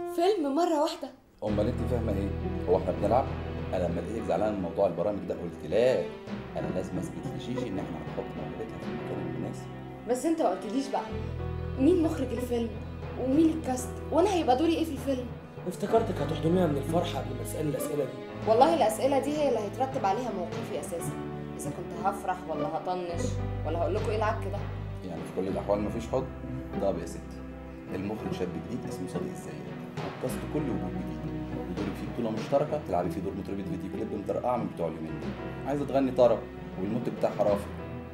فيلم مره واحده امال انت فاهمه ايه هو احنا بنلعب انا لما لقيتك زعلان من موضوع البرامج ده قلت لا انا لازم اثبت لشيشي ان احنا هنحط موهبتها في المكان المناسب بس انت ما قلتليش بقى مين مخرج الفيلم ومين الكاست وانا هيبقى دوري ايه في الفيلم افتكرتك هتحضنيها من الفرحه قبل ما تسالي الاسئله دي والله الاسئله دي هي اللي هيترتب عليها موقفي اساسا اذا كنت هفرح ولا هطنش ولا هقول لكم ايه العك ده يعني في كل الاحوال مفيش حضن طب يا ستي المخرج شاب جديد اسمه صادق الزيات الكاست كله وجود جديد ودورك فيه بطوله مشتركه تلعبي فيه دور مطربه فيديو كليب مطرقعه من بتوع اليومين دول عايزه تغني طرب والمنتج بتاعها رافض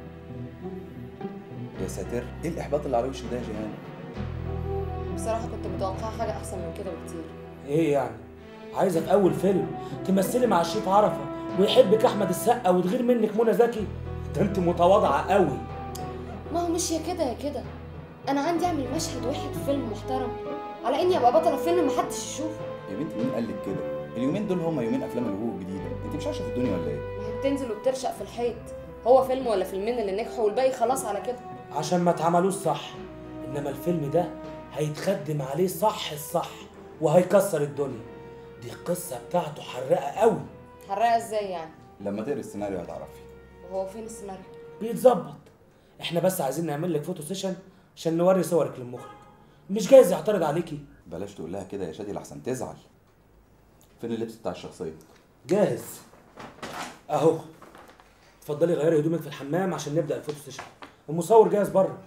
يا ساتر ايه الاحباط اللي على وشك ده يا جيهان بصراحه كنت متوقعه حاجه احسن من كده بكتير ايه يعني عايزه في اول فيلم تمثلي مع الشيف عرفه ويحبك احمد السقا وتغير منك منى زكي ده انت متواضعه قوي ما هو مش يا كده يا كده انا عندي اعمل مشهد واحد في فيلم محترم على اني ابقى بطله في فيلم محدش يشوفه يا بنتي مين قال لك كده اليومين دول هما يومين افلام الوجوه الجديده انت مش عايشه في الدنيا ولا ايه ما هي بتنزل وبترشق في الحيط هو فيلم ولا فيلمين اللي نجحوا والباقي خلاص على كده عشان ما اتعملوش صح انما الفيلم ده هيتخدم عليه صح الصح وهيكسر الدنيا دي القصه بتاعته حراقه قوي حرقها ازاي يعني لما تقري السيناريو هتعرفي وهو فين السيناريو بيتظبط احنا بس عايزين نعمل لك فوتو سيشن عشان نوري صورك للمخرج مش جايز يعترض عليكي بلاش تقول لها كده يا شادي لحسن تزعل فين اللبس بتاع الشخصيه جاهز اهو اتفضلي غيري هدومك في الحمام عشان نبدا الفوتو سيشن المصور جاهز بره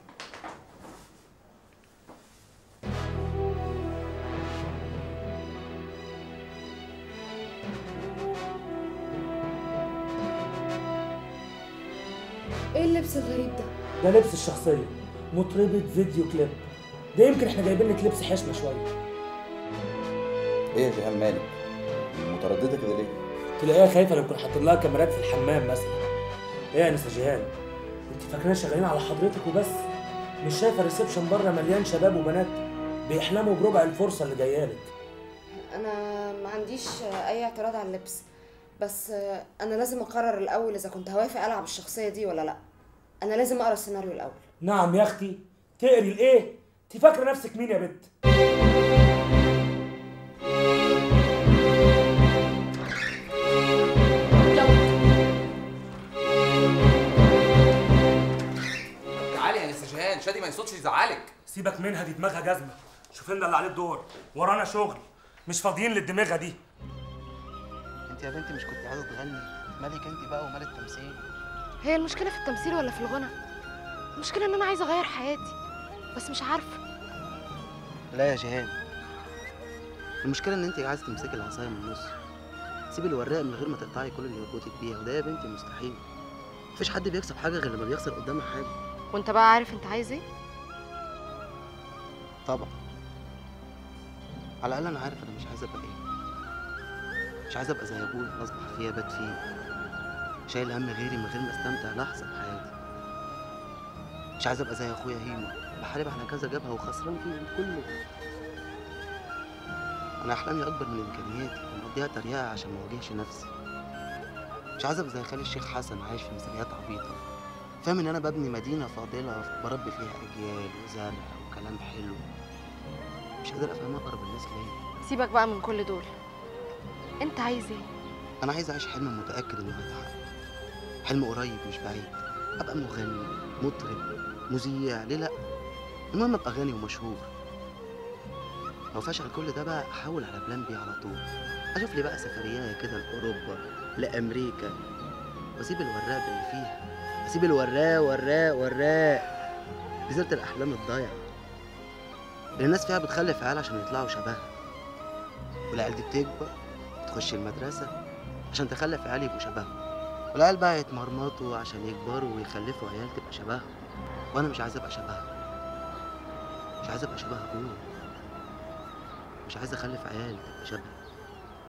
ايه اللبس الغريب ده ده لبس الشخصيه مطربه فيديو كليب ده يمكن احنا جايبين لك لبس حشمه شويه ايه يا جيهان مالك متردده كده ليه تلاقيها خايفه لو كنا حاطين لها كاميرات في الحمام مثلا ايه يا انسه جيهان انت فاكرين شغالين على حضرتك وبس مش شايفه الريسبشن بره مليان شباب وبنات بيحلموا بربع الفرصه اللي جايه لك انا ما عنديش اي اعتراض على اللبس بس انا لازم اقرر الاول اذا كنت هوافق العب الشخصيه دي ولا لا انا لازم اقرا السيناريو الاول نعم يا اختي تقري الايه انت فاكره نفسك مين يا بنت تعالي يا انسه جيهان شادي ما يصوتش يزعلك سيبك منها دي دماغها جزمه شوف لنا اللي عليه الدور ورانا شغل مش فاضيين للدماغه دي انت يا بنتي مش كنت عايزه تغني مالك انت بقى ومال التمثيل هي المشكلة في التمثيل ولا في الغنى؟ المشكلة إن أنا عايزة أغير حياتي بس مش عارفة لا يا جيهان المشكله ان انت عايزه تمسكي العصايه من النص سيبي الوراق من غير ما تقطعي كل اللي يربطك بيها وده يا بنتي مستحيل مفيش حد بيكسب حاجه غير لما بيخسر قدامها حاجه وأنت بقى عارف أنت عايز إيه؟ طبعا على الاقل انا عارف انا مش عايز ابقى ايه مش عايز ابقى زي ابويا اصبح فيه بات فيه شايل هم غيري من غير ما استمتع لحظه بحياتي مش عايز ابقى زي اخويا هيما بحارب على كذا جبهه وخسران فيهم كله انا احلامي اكبر من امكانياتي ومقضيها تريقه عشان ما اواجهش نفسي مش عايز ابقى زي خالي الشيخ حسن عايش في مثاليات عبيطه فاهم ان انا ببني مدينه فاضله بربي فيها اجيال وزرع وكلام حلو مش قادر افهم اقرب الناس ليا سيبك بقى من كل دول أنت عايز إيه؟ انا عايز اعيش حلم متاكد انه هيتحقق حلم قريب مش بعيد ابقى مغني مطرب مذيع ليه لا المهم ابقى غني ومشهور لو فشل كل ده بقى احول على بلان بي على طول اشوف لي بقى سفرية كده لاوروبا لامريكا واسيب الوراق اللي فيها اسيب الوراق وراق وراق جزيرة الاحلام الضايعة اللي الناس فيها بتخلف عيال عشان يطلعوا شبهها والعيال دي بتكبر تخش المدرسة عشان تخلف عيال يبقوا شبههم والعيال بقى يتمرمطوا عشان يكبروا ويخلفوا عيال تبقى شبههم وانا مش عايز ابقى شبههم مش عايز ابقى شبه ابويا مش عايز اخلف عيال تبقى شبهي